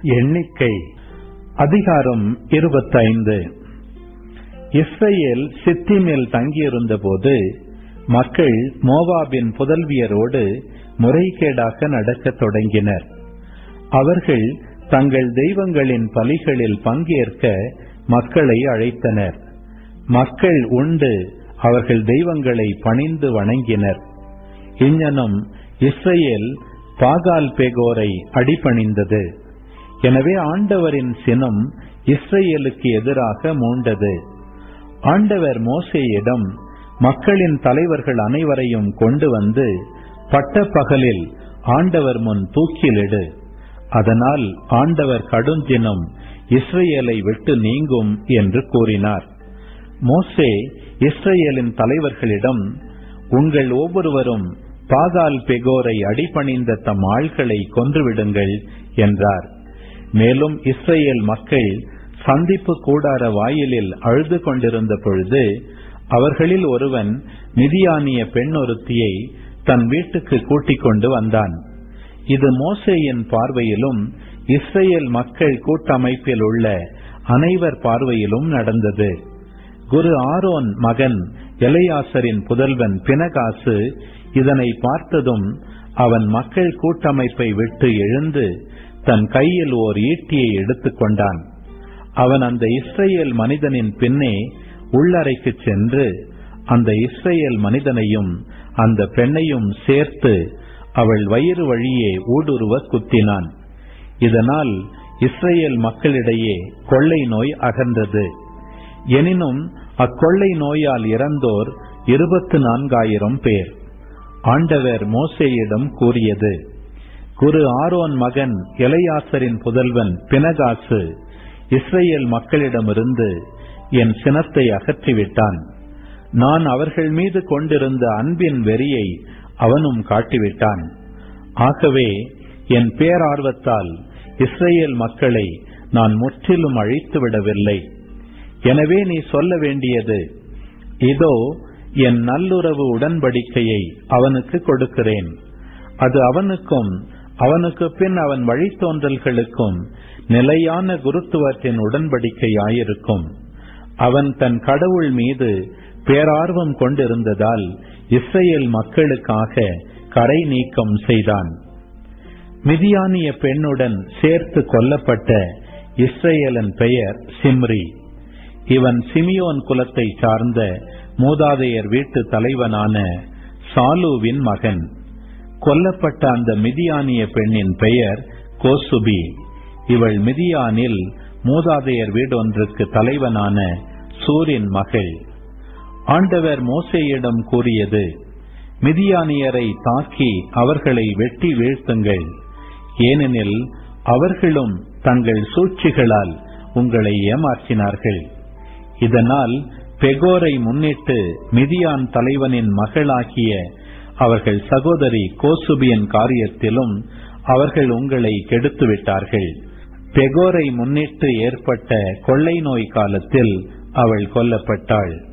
எண்ணிக்கை அதிகாரம் இருபத்தைந்து இஸ்ரேல் சித்திமேல் தங்கியிருந்த போது மக்கள் மோவாபின் புதல்வியரோடு முறைகேடாக நடக்கத் தொடங்கினர் அவர்கள் தங்கள் தெய்வங்களின் பலிகளில் பங்கேற்க மக்களை அழைத்தனர் மக்கள் உண்டு அவர்கள் தெய்வங்களை பணிந்து வணங்கினர் இங்ஙனம் இஸ்ரேல் பாகால் பேகோரை அடிபணிந்தது எனவே ஆண்டவரின் சினம் இஸ்ரேலுக்கு எதிராக மூண்டது ஆண்டவர் மோசேயிடம் மக்களின் தலைவர்கள் அனைவரையும் கொண்டு வந்து பட்ட பகலில் ஆண்டவர் முன் தூக்கிலிடு அதனால் ஆண்டவர் கடுஞ்சினம் இஸ்ரேலை விட்டு நீங்கும் என்று கூறினார் மோசே இஸ்ரேலின் தலைவர்களிடம் உங்கள் ஒவ்வொருவரும் பாகால் பெகோரை அடிபணிந்த தம் ஆள்களை கொன்றுவிடுங்கள் என்றார் மேலும் இஸ்ரேல் மக்கள் சந்திப்பு கூடார வாயிலில் அழுது கொண்டிருந்த பொழுது அவர்களில் ஒருவன் மிதியானிய பெண் ஒருத்தியை தன் வீட்டுக்கு கூட்டிக் கொண்டு வந்தான் இது மோசேயின் பார்வையிலும் இஸ்ரேல் மக்கள் கூட்டமைப்பில் உள்ள அனைவர் பார்வையிலும் நடந்தது குரு ஆரோன் மகன் எலையாசரின் புதல்வன் பினகாசு இதனை பார்த்ததும் அவன் மக்கள் கூட்டமைப்பை விட்டு எழுந்து தன் கையில் ஓர் ஈட்டியை எடுத்துக்கொண்டான் அவன் அந்த இஸ்ரேல் மனிதனின் பின்னே உள்ளறைக்கு சென்று அந்த இஸ்ரேல் மனிதனையும் அந்த பெண்ணையும் சேர்த்து அவள் வயிறு வழியே ஊடுருவ குத்தினான் இதனால் இஸ்ரேல் மக்களிடையே கொள்ளை நோய் அகன்றது எனினும் அக்கொள்ளை நோயால் இறந்தோர் இருபத்து நான்காயிரம் பேர் ஆண்டவர் மோசேயிடம் கூறியது குரு ஆரோன் மகன் எலையாசரின் புதல்வன் பினகாசு இஸ்ரேல் மக்களிடமிருந்து என் சினத்தை அகற்றிவிட்டான் நான் அவர்கள் மீது கொண்டிருந்த அன்பின் வெறியை அவனும் காட்டிவிட்டான் ஆகவே என் பேரார்வத்தால் இஸ்ரேல் மக்களை நான் முற்றிலும் அழித்து விடவில்லை எனவே நீ சொல்ல வேண்டியது இதோ என் நல்லுறவு உடன்படிக்கையை அவனுக்கு கொடுக்கிறேன் அது அவனுக்கும் அவனுக்கு பின் அவன் வழித்தோன்றல்களுக்கும் நிலையான குருத்துவத்தின் உடன்படிக்கையாயிருக்கும் அவன் தன் கடவுள் மீது பேரார்வம் கொண்டிருந்ததால் இஸ்ரேல் மக்களுக்காக கரை நீக்கம் செய்தான் மிதியானிய பெண்ணுடன் சேர்த்து கொல்லப்பட்ட இஸ்ரேலன் பெயர் சிம்ரி இவன் சிமியோன் குலத்தை சார்ந்த மூதாதையர் வீட்டு தலைவனான சாலுவின் மகன் கொல்லப்பட்ட அந்த மிதியானிய பெண்ணின் பெயர் கோசுபி இவள் மிதியானில் மூதாதையர் வீடொன்றுக்கு தலைவனான சூரின் மகள் ஆண்டவர் மோசேயிடம் கூறியது மிதியானியரை தாக்கி அவர்களை வெட்டி வீழ்த்துங்கள் ஏனெனில் அவர்களும் தங்கள் சூழ்ச்சிகளால் உங்களை ஏமாற்றினார்கள் இதனால் பெகோரை முன்னிட்டு மிதியான் தலைவனின் மகளாகிய அவர்கள் சகோதரி கோசுபியின் காரியத்திலும் அவர்கள் உங்களை கெடுத்துவிட்டார்கள் பெகோரை முன்னிட்டு ஏற்பட்ட கொள்ளை நோய் காலத்தில் அவள் கொல்லப்பட்டாள்